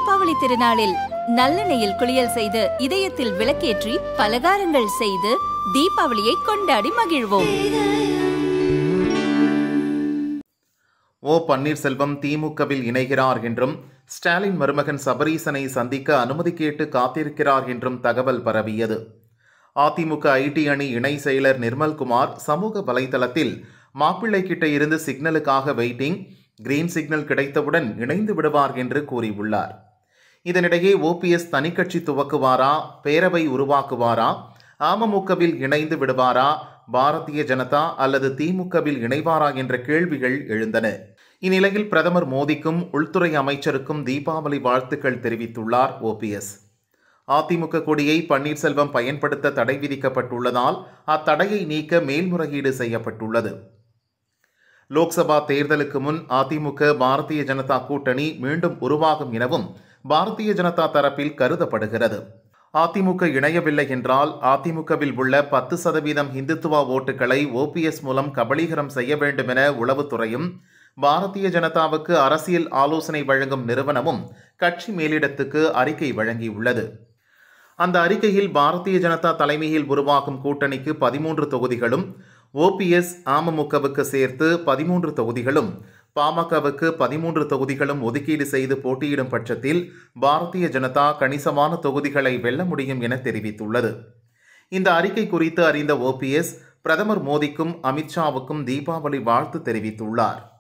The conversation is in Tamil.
தீபாவளி திருநாளில் நல்லெண்ணெயில் குளியல் செய்து இதயத்தில் விளக்கேற்றி பலகாரங்கள் செய்து தீபாவளியை கொண்டாடி மகிழ்வோம் ஓ பன்னீர்செல்வம் திமுகவில் இணைகிறார் என்றும் ஸ்டாலின் மருமகன் சபரீசனை சந்திக்க அனுமதி கேட்டு காத்திருக்கிறார் என்றும் தகவல் பரவியது அதிமுக ஐடி அணி இணை செயலர் நிர்மல்குமார் சமூக வலைதளத்தில் மாப்பிள்ளை கிட்ட இருந்து சிக்னலுக்காக வெயிட்டிங் கிரீன் சிக்னல் கிடைத்தவுடன் இணைந்து விடுவார் என்று கூறியுள்ளார் இதனிடையே ஓபிஎஸ் தனிக்கட்சி துவக்குவாரா பேரவை உருவாக்குவாரா அமமுகவில் இணைந்து விடுவாரா பாரதிய ஜனதா அல்லது திமுகவில் இணைவாரா என்ற கேள்விகள் எழுந்தன இந்நிலையில் பிரதமர் மோடிக்கும் உள்துறை அமைச்சருக்கும் தீபாவளி வாழ்த்துக்கள் தெரிவித்துள்ளார் ஓபிஎஸ் அதிமுக கொடியை பன்னீர்செல்வம் பயன்படுத்த தடை விதிக்கப்பட்டுள்ளதால் அத்தடையை நீக்க மேல்முறையீடு செய்யப்பட்டுள்ளது லோக்சபா தேர்தலுக்கு முன் அதிமுக பாரதிய ஜனதா கூட்டணி மீண்டும் உருவாகும் எனவும் பாரதிய ஜனதா தரப்பில் கருதப்படுகிறது அதிமுக இணையவில்லை என்றால் அதிமுகவில் உள்ள பத்து சதவீதம் இந்துத்துவா ஓட்டுகளை ஓபிஎஸ் மூலம் கபலீகரம் செய்ய வேண்டும் என உளவுத்துறையும் பாரதிய ஜனதாவுக்கு அரசியல் ஆலோசனை வழங்கும் நிறுவனமும் கட்சி மேலிடத்துக்கு அறிக்கை வழங்கியுள்ளது அந்த அறிக்கையில் பாரதிய ஜனதா தலைமையில் உருவாகும் கூட்டணிக்கு பதிமூன்று தொகுதிகளும் ஓபிஎஸ் அமமுகவுக்கு சேர்த்து பதிமூன்று தொகுதிகளும் பாமகவுக்கு பதிமூன்று தொகுதிகளும் ஒதுக்கீடு செய்து போட்டியிடும் பட்சத்தில் பாரதிய ஜனதா கணிசமான தொகுதிகளை வெல்ல முடியும் என தெரிவித்துள்ளது இந்த அறிக்கை குறித்து அறிந்த ஓபிஎஸ் பிரதமர் மோடிக்கும் அமித்ஷாவுக்கும் தீபாவளி வாழ்த்து தெரிவித்துள்ளார்